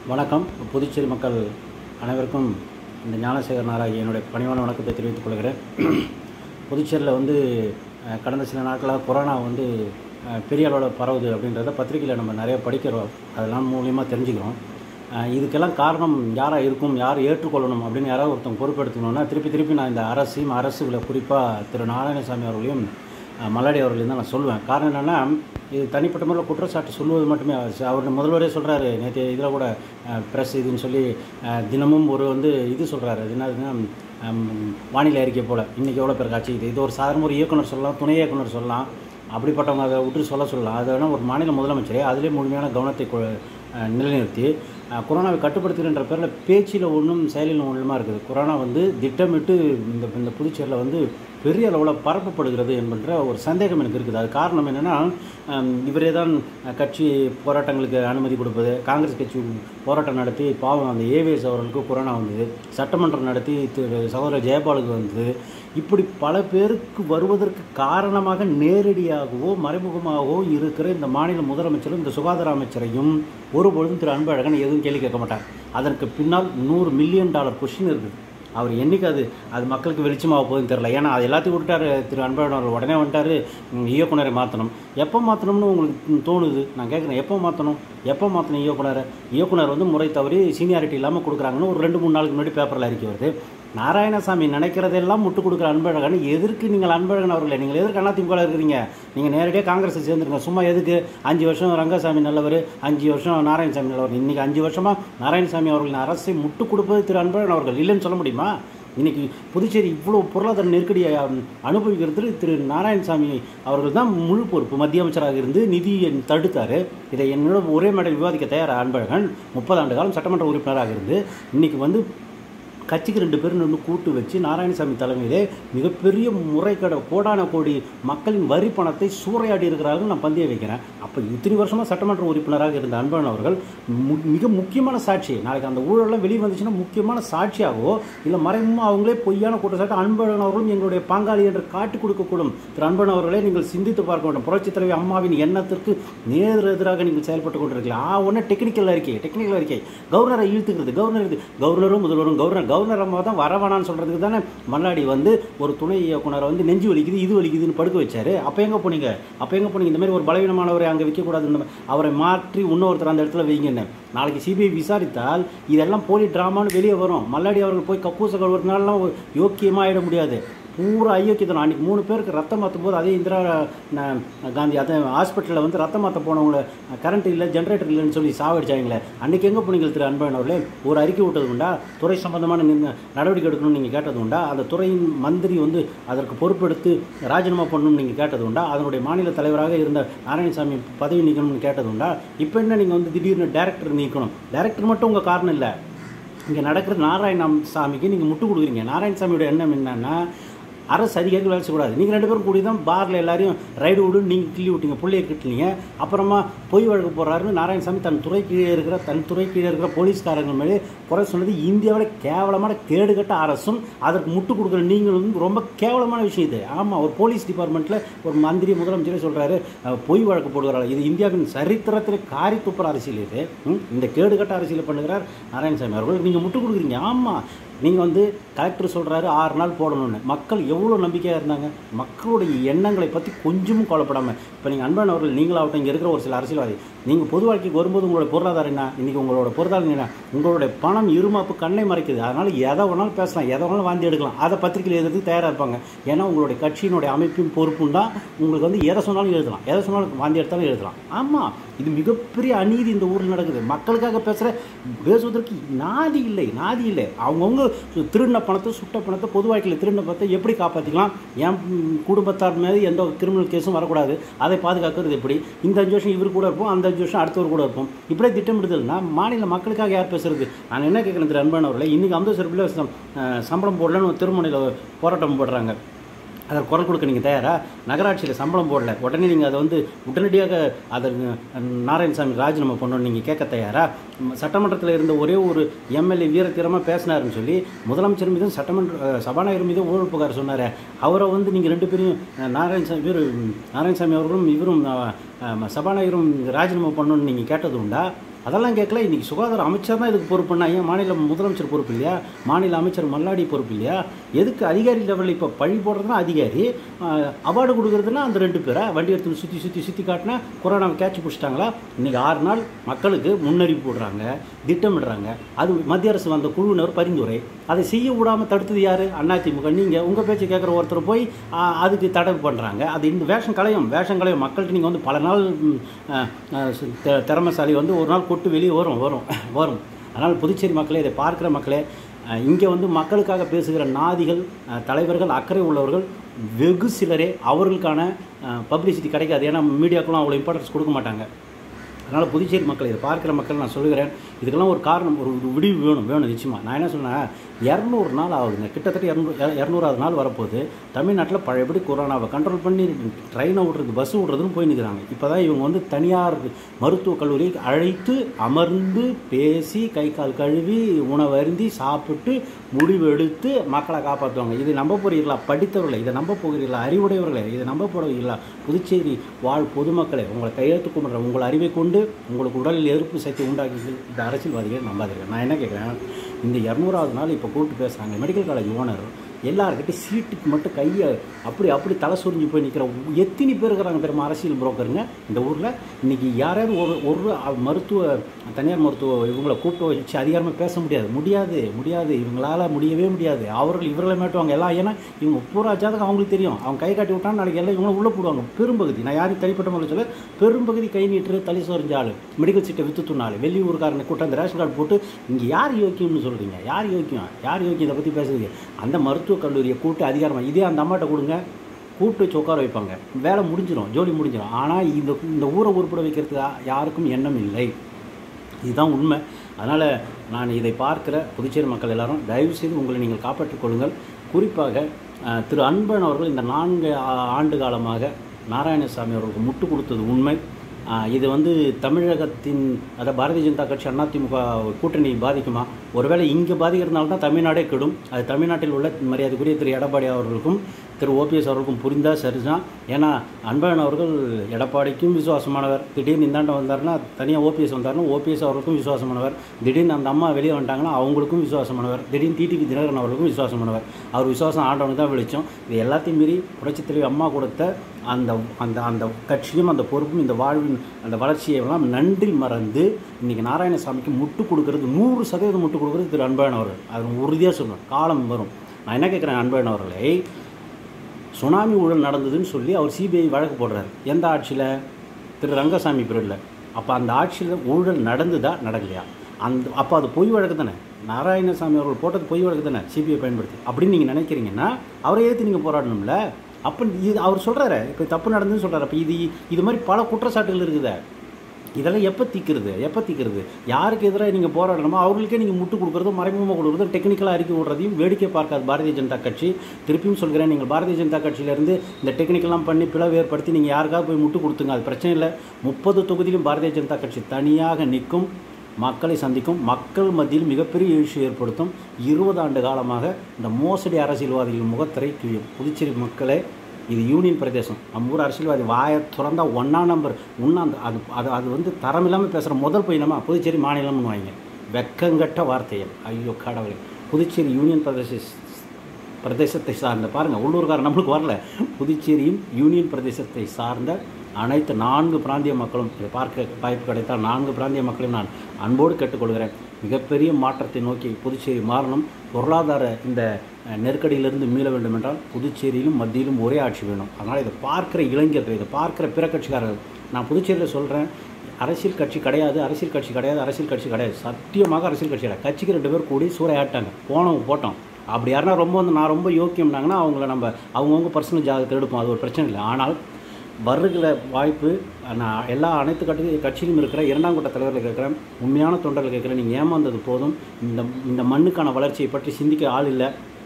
வணக்கம் புதுச்சேரி மக்கள் அனைவருக்கும் இந்த ஞானசேகர் நாராய் என்னுடைய பணிவான வணக்கத்தை தெரிவித்துக் கொள்கிறேன் புதுச்சேரியில் வந்து அஹ், கடந்த சில நாட்களாக கொரோனா வந்து அஹ், பெரிய அளவில் பரவுது அப்படின்றத பத்திரிக்கையில் நம்ம நிறைய படிக்கிறோம் அதெல்லாம் மூலியமாக தெரிஞ்சுக்கிறோம் அஹ், இதுக்கெல்லாம் காரணம் யாராக இருக்கும் யார் ஏற்றுக்கொள்ளணும் அப்படின்னு யாராவது ஒருத்தவங்க பொறுப்பெடுத்துக்கணும்னா திருப்பி திருப்பி நான் இந்த அரசையும் அரசுகளை குறிப்பாக திரு நாராயணசாமி அவர்களையும் அஹ், மல்லாடி அவர்களையும் தான் நான் சொல்லுவேன் காரணம் என்னென்னா இது தனிப்பட்ட முறையில் குற்றச்சாட்டு சொல்லுவது மட்டுமே அவர் அவர் முதல்வரே சொல்கிறாரு நேற்று இதில் கூட ப்ரெஸ் இதுன்னு சொல்லி அஹ், தினமும் ஒரு வந்து இது சொல்கிறாரு அது என்னதுன்னா ஹம், வானிலை அறிக்கை போல் இன்றைக்கி எவ்வளோ பேர் காட்சி இது இது ஒரு சாதாரண ஒரு இயக்குனர் சொல்லலாம் துணை இயக்குனர் சொல்லலாம் அப்படிப்பட்டவங்க அதை விட்டு சொல்ல சொல்லலாம் அது வேணால் ஒரு மாநில முதலமைச்சரே அதிலே முழுமையான கவனத்தை கொ- அஹ், நிலைநிறுத்தி அஹ், கொரோனாவை கட்டுப்படுத்துகின்ற பேரில் பேச்சில் ஒன்றும் செயலில் ஒன்றுமா இருக்குது கொரோனா வந்து திட்டமிட்டு இந்த இந்த புதுச்சேரியில் வந்து பெரிய அளவில் பரப்பப்படுகிறது என்கின்ற ஒரு சந்தேகம் எனக்கு இருக்குது அது காரணம் என்னென்னா இவரே தான் அஹ், கட்சி போராட்டங்களுக்கு அனுமதி கொடுப்பது காங்கிரஸ் கட்சி போராட்டம் நடத்தி பாவம் அந்த ஏவிஎஸ் அவர்களுக்கு கொரோனா வந்தது சட்டமன்றம் நடத்தி திரு சகோதரர் ஜெயபாலுக்கு வந்தது இப்படி பல பேருக்கு வருவதற்கு காரணமாக நேரடியாகவோ மறைமுகமாகவோ இருக்கிற இந்த மாநில முதலமைச்சரும் இந்த சுகாதார அமைச்சரையும் ஒருபொழுதும் திரு அன்பழகன் எதுவும் கேள்வி கேட்க மாட்டார் அதற்கு பின்னால் நூறு மில்லியன் டாலர் கொஷின் இருக்குது அவர் என்னைக்கு அது அது மக்களுக்கு வெளிச்சமாக போகுதுன்னு தெரில ஏன்னா அது எல்லாத்தையும் விட்டுட்டாரு திரு அன்பழகன் அவர் உடனே வந்துட்டார் இயக்குனரை மாற்றணும் எப்போ மாற்றணும்னு உங்களுக்கு தோணுது நான் கேட்குறேன் எப்போ மாற்றணும் எப்போ மாற்றணும் இயக்குனரை இயக்குனர் வந்து முறை தவறி சீனியாரிட்டி இல்லாமல் கொடுக்குறாங்கன்னு ஒரு ரெண்டு மூணு நாளுக்கு முன்னாடி பேப்பரில் அறிக்கை வருது நாராயணசாமி நினைக்கிறதெல்லாம் முட்டு கொடுக்குற அன்பழகன் எதற்கு நீங்கள் அன்பழகன் அவர்களே நீங்கள் எதற்கு அதிமுக இருக்கிறீங்க நீங்கள் நேரடியாக காங்கிரஸை சேர்ந்துருங்க சும்மா எதுக்கு அஞ்சு வருஷம் ரங்கசாமி நல்லவர் அஞ்சு வருஷம் நாராயணசாமி நல்லவர் இன்றைக்கி அஞ்சு வருஷமாக நாராயணசாமி அவர்களின் அரசை முட்டு கொடுப்பது திரு அன்பழகன் அவர்கள் இல்லைன்னு சொல்ல முடியுமா இன்னைக்கு புதுச்சேரி இவ்வளோ பொருளாதார நெருக்கடியை அம், அனுபவிக்கிறது திரு நாராயணசாமி அவர்கள் தான் முழு பொறுப்பு மத்திய அமைச்சராக இருந்து நிதியை தடுத்தார் இதை என்னோட ஒரே மேடையில் விவாதிக்க தயார் அன்பழகன் முப்பது ஆண்டு காலம் சட்டமன்ற உறுப்பினராக இருந்து இன்னைக்கு வந்து கட்சிக்கு ரெண்டு பேரும் நின்று கூட்டு வச்சு நாராயணசாமி தலைமையிலே மிகப்பெரிய முறைகேட கோடான கோடி மக்களின் வரி பணத்தை சூறையாடி இருக்கிறார்கள் நான் பந்தய வைக்கிறேன் அப்போ இத்தனை வருஷமாக சட்டமன்ற உறுப்பினராக இருந்த அன்பழகன் அவர்கள் மு- மிக முக்கியமான சாட்சி நாளைக்கு அந்த ஊழலாம் வெளியே வந்துச்சுன்னா முக்கியமான சாட்சியாகவோ இல்லை மறைமுகமாக அவங்களே பொய்யான குற்றச்சாட்டு அன்பழகன் அவர்களும் எங்களுடைய பங்காளி என்று காட்டிக் கொடுக்கக்கூடும் திரு அன்பழகன் அவர்களே நீங்கள் சிந்தித்து பார்க்க வேண்டும் புரட்சித் தலைவி அம்மாவின் எண்ணத்திற்கு நேர் எதிராக நீங்கள் செயல்பட்டு கொண்டிருக்கலாம் ஆ ஒன்று டெக்னிக்கல் அறிக்கை டெக்னிக்கல் அறிக்கை கவர்னரை இழுத்துக்கிறது கவர்னர் இது கவர்னரும் முதல்வரும் கவர்னர் கவர்னர் அம்மா தான் வரவேணான்னு சொல்கிறதுக்கு தானே மல்லாடி வந்து ஒரு துணை இயக்குனரை வந்து நெஞ்சு வலிக்குது இது வலிக்குதுன்னு படுக்க வச்சாரு அப்போ எங்கே போனீங்க அப்போ எங்கே போனீங்க இந்த மாதிரி ஒரு பலவீனமானவரை அங்கே வைக்கக்கூடாது இந்த மாதிரி அவரை மாற்றி இன்னொருத்தர் அந்த இடத்துல வைங்கன்னு நாளைக்கு சிபிஐ விசாரித்தால் இதெல்லாம் போலி ட்ராமான்னு வெளியே வரும் மல்லாடி அவர்கள் போய் கக்கூச கழுவுறதுனாலாம் யோக்கியமாக ஆகிட முடியாது பூரா ஐயோக்கியத்தனம் அன்றைக்கி மூணு பேருக்கு ரத்தம் மாற்றும் போது அதே இந்திரா ந- காந்தி அதை ஹாஸ்பிட்டலில் வந்து ரத்தம் மாற்ற போனவங்கள கரண்ட் இல்லை ஜென்ரேட்டர் இல்லைன்னு சொல்லி சாவடிச்சாங்களே அன்றைக்கி எங்கே போனீங்க திரு அன்பழகன் அவர்களே ஒரு அறிக்கை விட்டது உண்டா துறை சம்பந்தமான நின்னு- நடவடிக்கை எடுக்கணும்னு நீங்கள் கேட்டது உண்டா அந்த துறையின் மந்திரி வந்து அதற்கு பொறுப்பெடுத்து ராஜினாமா பண்ணணும்னு நீங்கள் கேட்டது உண்டா அதனுடைய மாநில தலைவராக இருந்த நாராயணசாமி பதவி நீக்கணும்னு கேட்டது உண்டா இப்போ என்ன நீங்கள் வந்து திடீர்னு டேரக்டர் நீக்கணும் டேரக்டர் மட்டும் உங்கள் காரணம் இல்லை இங்கே நடக்கிற நாராயணசாமிக்கு நீங்கள் முட்டு கொடுக்குறீங்க நாராயணசாமியோட எண்ணம் என்னன்னா அரசு அதிகாரிகள் வேலை செய்யக்கூடாது நீங்கள் ரெண்டு பேரும் கூடி தான் பாரில் எல்லாரையும் ரைடு விடு நீங்கள் கிள்ளி விட்டீங்க பிள்ளைய கிட்டலீங்க அப்புறமா பொய் வழக்கு போடுறாருன்னு நாராயணசாமி தன் துறை கீழே இருக்கிற தன் துறை கீழே இருக்கிற போலீஸ்காரங்க மேலே குறை சொன்னது இந்தியாவில் கேவலமான கேடுகட்ட அரசும் அதற்கு முட்டு கொடுக்குற நீங்களும் ரொம்ப கேவலமான விஷயம் இது ஆமாம் ஒரு போலீஸ் டிபார்ட்மெண்ட்டில் ஒரு மந்திரி முதலமைச்சரே சொல்கிறாரு பொய் வழக்கு போடுகிறார் இது இந்தியாவின் சரித்திரத்தில் காரி துப்புற அரசியல் இது ம், இந்த கேடுகட்ட அரசியல் பண்ணுகிறார் நாராயணசாமி அவர்கள் நீங்கள் முட்டு கொடுக்குறீங்க ஆமாம் நீங்கள் வந்து கலெக்டர் சொல்கிறாரு ஆறு நாள் போடணும்னு மக்கள் எவ்வளோ நம்பிக்கையாக இருந்தாங்க மக்களுடைய எண்ணங்களை பற்றி கொஞ்சமும் கவலைப்படாமல் இப்போ நீங்கள் அன்பன் அவர்கள் நீங்களாகட்டும் இங்கே இருக்கிற ஒரு சில அரசியல்வாதி நீங்கள் பொது வாழ்க்கைக்கு வரும்போது உங்களோட பொருளாதாரம் என்ன இன்றைக்கி உங்களோட பொருளாதாரம் என்ன உங்களுடைய பணம் இருமாப்பு கண்ணை மறைக்குது அதனால் எதை வேணாலும் பேசலாம் எதை வேணாலும் வாந்தி எடுக்கலாம் அதை பத்திரிகையில் எழுதுறதுக்கு தயாராக இருப்பாங்க ஏன்னா உங்களுடைய கட்சியினுடைய அமைப்பின் பொறுப்பும் தான் உங்களுக்கு வந்து எதை சொன்னாலும் எழுதலாம் எதை சொன்னாலும் வாந்தி எடுத்தாலும் எழுதலாம் ஆமாம் இது மிகப்பெரிய அநீதி இந்த ஊரில் நடக்குது மக்களுக்காக பேசுகிற பேசுவதற்கு நாதி இல்லை நாதி இல்லை அவங்கவுங்க திருடின பணத்தை சுட்ட பணத்தை பொது வாழ்க்கையில் திருடின பணத்தை எப்படி காப்பாற்றிக்கலாம் என் ம், குடும்பத்தார் மீது எந்த கிரிமினல் கேஸும் வரக்கூடாது அதை பாதுகாக்கிறது எப்படி இந்த அஞ்சு வருஷம் இவர் கூட இருப்போம் அந்த அஞ்சு வருஷம் அடுத்தவர் கூட இருப்போம் இப்படியே திட்டமிடுதல்னா மாநில மக்களுக்காக யார் பேசுறது நான் என்ன கேட்குறேன் திரு அன்பன் அவர்களே இன்றைக்கி அமுதசரப்பில் சம்பளம் போடலன்னு திருமணையில் போராட்டம் போடுறாங்க அதற்கு குரல் கொடுக்க நீங்கள் தயாரா நகராட்சியில் சம்பளம் போடல உடனே நீங்கள் அதை வந்து உடனடியாக அதை நாராயணசாமி ராஜினாமா பண்ணணும்னு நீங்கள் கேட்க தயாரா ம், சட்டமன்றத்தில் இருந்த ஒரே ஒரு எம்எல்ஏ வீரத்தீரமாக பேசினாருன்னு சொல்லி முதலமைச்சர் மீதும் சட்டமன்ற அஹ், சபாநாயகர் மீதும் ஊழல் புகார் சொன்னார் அவரை வந்து நீங்கள் ரெண்டு பேரும் அஹ், நாராயணசாமி இவர் நாராயணசாமி அவர்களும் இவரும் அஹ், அஹ், சபாநாயகரும் ராஜினாமா பண்ணணும்னு நீங்கள் கேட்டது உண்டா அதெல்லாம் கேட்கல இன்றைக்கி சுகாதார அமைச்சர் தான் இதுக்கு பொறுப்புன்னா ஏன் மாநில முதலமைச்சர் பொறுப்பு இல்லையா மாநில அமைச்சர் மல்லாடி பொறுப்பு இல்லையா எதுக்கு அதிகாரி லெவலில் இப்போ பழி போடுறதுனா அதிகாரி அவார்டு கொடுக்குறதுனா அந்த ரெண்டு பேரை வண்டி எடுத்து சுற்றி சுற்றி சுற்றி காட்டினா கொரோனாவை கேட்ச் பிடிச்சிட்டாங்களா இன்றைக்கி ஆறு நாள் மக்களுக்கு முன்னறிவிப்பு போடுறாங்க திட்டமிடுறாங்க அது மத்திய அரசு வந்த குழுவினர் பரிந்துரை அதை செய்ய விடாமல் தடுத்தது யார் அதிமுக நீங்கள் உங்கள் பேச்சு கேட்குற ஒருத்தர் போய் ஆ, அதுக்கு தடை பண்ணுறாங்க அது இந்த வேஷம் கலையும் வேஷம் கலையும் மக்கள்கிட்ட நீங்கள் வந்து பல நாள் ம், ஆ, ஆ, சு- தி- திறமைசாலி வந்து ஒரு நாள் கொட்டு வெளியே வரும் வரும் வரும் அதனால் புதுச்சேரி மக்களே இதை பார்க்குற மக்களே இங்கே வந்து மக்களுக்காக பேசுகிற நாதிகள் ஆ, தலைவர்கள் அக்கறை உள்ளவர்கள் வெகு சிலரே அவர்களுக்கான பப்ளிசிட்டி கிடைக்காது ஏன்னா மீடியாக்கெல்லாம் அவ்வளோ இம்பார்ட்டன்ஸ் கொடுக்க மாட்டாங்க அதனால் புதுச்சேரி மக்கள் இதை பார்க்குற மக்கள் நான் சொல்லுகிறேன் இதுக்கெல்லாம் ஒரு காரணம் ஒரு ஒரு விடிவு வேணும் வேணும் நிச்சயமாக நான் என்ன சொன்னேன் இரநூறு நாள் ஆகுதுங்க கிட்டத்தட்ட இரநூறு இரநூறாவது நாள் வரப்போகுது தமிழ்நாட்டில் பழையபடி கொரோனாவை கண்ட்ரோல் பண்ணி ட்ரெயினை விட்றது பஸ் விட்றதுன்னு போய் நிற்கிறாங்க இப்போ தான் இவங்க வந்து தனியார் மருத்துவக் கல்லூரியை அழைத்து அமர்ந்து பேசி கை கால் கழுவி உணவு அருந்தி சாப்பிட்டு முடிவு எடுத்து மக்களை காப்பாற்றுவாங்க இதை நம்ப போகிறீர்களா படித்தவர்களே இதை நம்ப போகிறீர்களா அறிவுடையவர்களே இதை நம்ப போகிறீர்களா புதுச்சேரி வாழ் பொதுமக்களே உங்களை கையெழுத்து கும்பிட்ற உங்கள் அறிவை கொண்டு உங்களுக்கு உடலில் எதிர்ப்பு சக்தி உண்டாக்கி இந்த அரசியல்வாதிகளை நம்பாதீர்கள் நான் என்ன கேட்குறேன் இந்த இரநூறாவது நாள் இப்போ கூப்பிட்டு பேசுகிறாங்க மெடிக்கல் காலேஜ் ஓனர் எல்லாருக்கிட்டையும் சீட்டுக்கு மட்டும் கையை அப்படி அப்படி தலை சொரிஞ்சு போய் நிற்கிற எத்தனை பேர் இருக்கிறாங்க தெரியுமா அரசியல் புரோக்கருங்க இந்த ஊரில் இன்றைக்கி யாராவது ஒரு ஒரு அ- மருத்துவ தனியார் மருத்துவ இவங்களை கூப்பிட்டு வச்சு அதிகாரமாக பேச முடியாது முடியாது முடியாது இவங்களால முடியவே முடியாது அவர்கள் இவர்களை மாட்டுவாங்க எல்லாம் ஏன்னா இவங்க பூரா ஜாதகம் அவங்களுக்கு தெரியும் அவங்க கை காட்டி விட்டாங்க நாளைக்கு எல்லாம் இவங்களும் உள்ளே போடுவாங்க பெரும்பகுதி நான் யாரையும் தனிப்பட்ட முறையில் சொல்ல பெரும்பகுதி கை நீட்டு தலை சொரிஞ்ச ஆள் மெடிக்கல் சீட்டை வித்து துண்ணாள் வெளியூர்காரனை கூட்டம் அந்த ரேஷன் கார்டு போட்டு இங்கே யார் யோக்கியம்னு சொல்கிறீங்க யார் யோக்கியம் யார் யோக்கியம் இதை பற்றி பேசுறீங்க அந்த மருத்துவக் கல்லூரியை கூட்டு அதிகாரமாக இதே அந்த அம்மாட்ட கொடுங்க கூப்பிட்டு வச்சு உட்கார வைப்பாங்க வேலை முடிஞ்சிடும் ஜோலி முடிஞ்சிடும் ஆனால் இந்த இந்த ஊரை உருப்பட வைக்கிறதுக்கு யா- யாருக்கும் எண்ணம் இல்லை இதுதான் உண்மை அதனால் நான் இதை பார்க்கிற புதுச்சேரி மக்கள் எல்லாரும் தயவு செய்து உங்களை நீங்கள் காப்பாற்றிக் கொள்ளுங்கள் குறிப்பாக அஹ், திரு அன்பன் அவர்கள் இந்த நான்கு ஆ- ஆண்டு காலமாக நாராயணசாமி அவர்களுக்கு முட்டு கொடுத்தது உண்மை அஹ், இது வந்து தமிழகத்தின் அதாவது பாரதிய ஜனதா கட்சி அதிமுக கூட்டணி பாதிக்குமா ஒருவேளை இங்கே பாதிக்கிறதுனால தான் தமிழ்நாடே கெடும் அது தமிழ்நாட்டில் உள்ள மரியாதைக்குரிய திரு எடப்பாடி அவர்களுக்கும் திரு ஓபிஎஸ் அவர்களுக்கும் புரிந்தால் சரிதான் ஏன்னா அன்பழகன் அவர்கள் எடப்பாடிக்கும் விசுவாசமானவர் திடீர்னு இந்தாண்ட வந்தாருன்னா தனியாக ஓபிஎஸ் வந்தாருன்னா ஓபிஎஸ் அவர்களுக்கும் விசுவாசமானவர் திடீர்னு அந்த அம்மா வெளியே வந்துட்டாங்கன்னா அவங்களுக்கும் விசுவாசமானவர் திடீர்னு டிடிவி தினகரன் அவர்களுக்கும் விசுவாசமானவர் அவர் விசுவாசம் ஆண்டவனுக்கு தான் வெளிச்சம் இது எல்லாத்தையும் மீறி புரட்சித் தலைவி அம்மா கொடுத்த அந்த அந்த அந்த கட்சியும் அந்த பொறுப்பும் இந்த வாழ்வின் அந்த வளர்ச்சியை எல்லாம் நன்றி மறந்து இன்றைக்கி நாராயணசாமிக்கு முட்டு கொடுக்கறது நூறு சதவீதம் முட்டு கொடுக்கறது திரு அன்பழகன் அவர்கள் அது உறுதியாக சொல்லுவேன் காலம் வரும் நான் என்ன கேட்குறேன் அன்பழகன் அவர்களை சுனாமி ஊழல் நடந்ததுன்னு சொல்லி அவர் சிபிஐ வழக்கு போடுறாரு எந்த ஆட்சியில் திரு ரங்கசாமி பீரியடில் அப்போ அந்த ஆட்சியில் ஊழல் நடந்துதா நடக்கலையா அந்த அப்போ அது பொய் வழக்கு தானே நாராயணசாமி அவர்கள் போட்டது பொய் வழக்கு தானே சிபிஐ பயன்படுத்தி அப்படின்னு நீங்கள் நினைக்கிறீங்கன்னா அவரை ஏற்று நீங்கள் போராடணும்ல அப்போ இது அவர் சொல்கிறாரு இப்போ தப்பு நடந்துன்னு சொல்கிறாரு அப்போ இது இது மாதிரி பல குற்றச்சாட்டுகள் இருக்குதே இதெல்லாம் எப்போ தீக்கிறது எப்போ தீக்கிறது யாருக்கு எதிராக நீங்கள் போராடணுமோ அவர்களுக்கே நீங்கள் முட்டு கொடுக்குறதும் மறைமுகமாக கொடுக்குறதும் டெக்னிக்கலாக அறிக்கை விடுறதையும் வேடிக்கை பார்க்காது பாரதிய ஜனதா கட்சி திருப்பியும் சொல்கிறேன் நீங்கள் பாரதிய ஜனதா கட்சியிலேருந்து இந்த டெக்னிக்கெல்லாம் பண்ணி பிளவு ஏற்படுத்தி நீங்கள் யாருக்காவது போய் முட்டு கொடுத்துங்க அது பிரச்சனை இல்லை முப்பது தொகுதியிலும் பாரதிய ஜனதா கட்சி தனியாக நிற்கும் மக்களை சந்திக்கும் மக்கள் மத்தியில் மிகப்பெரிய எழுச்சி ஏற்படுத்தும் இருபது ஆண்டு காலமாக இந்த மோசடி அரசியல்வாதிகள் முகத்திரை கிழியும் புதுச்சேரி மக்களே இது யூனியன் பிரதேசம் நம்ம ஊர் அரசியல்வாதி வாயை திறந்தா ஒன்றா நம்பர் ஒன்றா அந்த அது அது அது வந்து தரம் இல்லாமல் பேசுகிற முதல் பையனமா புதுச்சேரி மாநிலம்னு வாங்க வெக்கங்கட்ட வார்த்தைகள் ஐயோ கடவுளே புதுச்சேரி யூனியன் பிரதேச பிரதேசத்தை சார்ந்த பாருங்கள் உள்ளூர்காரர் நம்மளுக்கு வரல புதுச்சேரியும் யூனியன் பிரதேசத்தை சார்ந்த அனைத்து நான்கு பிராந்திய மக்களும் இதை பார்க்க வாய்ப்பு கிடைத்தால் நான்கு பிராந்திய மக்களையும் நான் அன்போடு கேட்டுக்கொள்கிறேன் மிகப்பெரிய மாற்றத்தை நோக்கி புதுச்சேரி மாறணும் பொருளாதார இந்த அஹ், நெருக்கடியிலிருந்து மீள வேண்டும் என்றால் புதுச்சேரியிலும் மத்தியிலும் ஒரே ஆட்சி வேணும் அதனால் இதை பார்க்குற இளைஞர்கள் இதை பார்க்குற பிற கட்சிக்காரர்கள் நான் புதுச்சேரியில் சொல்கிறேன் அரசியல் கட்சி கிடையாது அரசியல் கட்சி கிடையாது அரசியல் கட்சி கிடையாது சத்தியமாக அரசியல் கட்சி கிடையாது கட்சிக்கு ரெண்டு பேர் கூடி சூறையாட்டாங்க போனவங்க போட்டோம் அப்படி யாருன்னா ரொம்ப வந்து நான் ரொம்ப யோக்கியம்னாங்கன்னா அவங்கள நம்ம அவங்கவுங்க பர்சனல் ஜாதகத்தை எடுப்போம் அது ஒரு பிரச்சனை இல்லை ஆனால் வருகிற வாய்ப்பு நான் எல்லா அனைத்து கட்சி கட்சியிலும் இருக்கிற இரண்டாம் கட்ட தலைவர்கள் கேட்குறேன் உண்மையான தொண்டர்கள் கேட்குறேன் நீங்கள் ஏமாந்தது போதும் இந்த இந்த மண்ணுக்கான வளர்ச்சியை பற்றி சிந்திக்க ஆள் இல்லை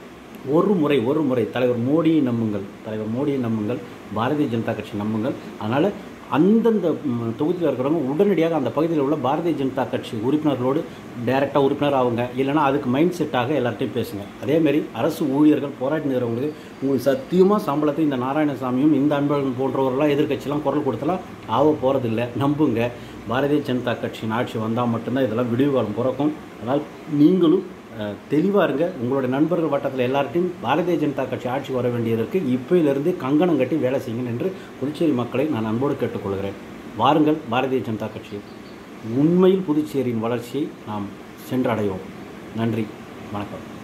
ஒரு முறை ஒரு முறை தலைவர் மோடியை நம்புங்கள் தலைவர் மோடியை நம்புங்கள் பாரதிய ஜனதா கட்சி நம்புங்கள் அதனால் அந்தந்த ம், தொகுதியில் இருக்கிறவங்க உடனடியாக அந்த பகுதியில் உள்ள பாரதிய ஜனதா கட்சி உறுப்பினர்களோடு டைரெக்டாக உறுப்பினர் ஆகுங்க இல்லைனா அதுக்கு மைண்ட் செட்டாக எல்லார்ட்டையும் பேசுங்க அதேமாரி அரசு ஊழியர்கள் போராட்டி நிறுவனங்களுக்கு உங்களுக்கு சத்தியமாக சம்பளத்தை இந்த நாராயணசாமியும் இந்த அன்பழகன் போன்றவர்களாம் எதிர்க்கட்சியெல்லாம் குரல் கொடுத்தலாம் ஆக போகிறதில்ல நம்புங்க பாரதிய ஜனதா கட்சியின் ஆட்சி வந்தால் மட்டும்தான் இதெல்லாம் விடிவு காலம் பிறக்கும் அதனால் நீங்களும் தெளிவாக இருங்க உங்களுடைய நண்பர்கள் வட்டத்தில் எல்லார்ட்டையும் பாரதிய ஜனதா கட்சி ஆட்சி வர வேண்டியதற்கு இப்போயிலிருந்து கங்கணம் கட்டி வேலை செய்யுங்க என்று புதுச்சேரி மக்களை நான் அன்போடு கேட்டுக்கொள்கிறேன் வாருங்கள் பாரதிய ஜனதா கட்சி உண்மையில் புதுச்சேரியின் வளர்ச்சியை நாம் சென்றடைவோம் நன்றி வணக்கம்